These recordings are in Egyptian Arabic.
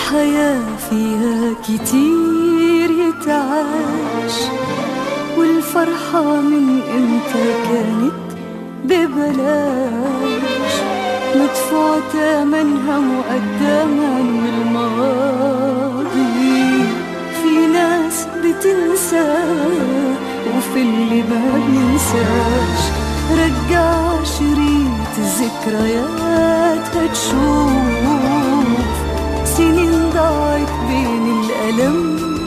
الحياة فيها كتير يتعاش والفرحة من امتى كانت ببلاش مدفوع تمنها مقدما من الماضي في ناس بتنسى وفي اللي ما بينساش رجع شريط الذكريات هتشوف سنين ضاعت بين الألم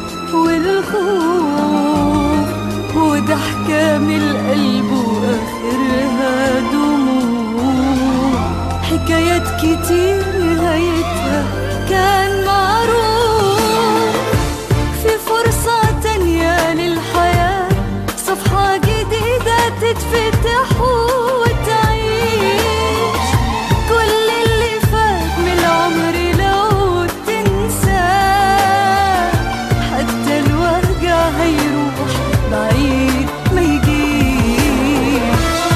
والخوف وضحكة من القلب وآخرها دموع حكايات كتير نهايتها كان معروف في فرصة تانية للحياة صفحة جديدة تتفتح وتعيش كل اللي فات من العمر لو تنساه حتى الوجع هيروح بعيد ما يجيش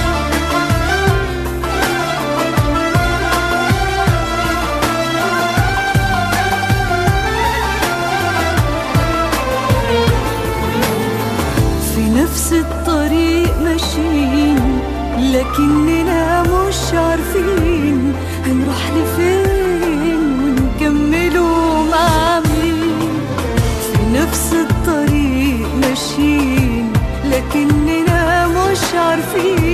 في نفس الطريق ماشيين لكننا مش عارفين هنروح لفين ونكملوا مع مين في نفس الطريق ماشيين لكننا مش عارفين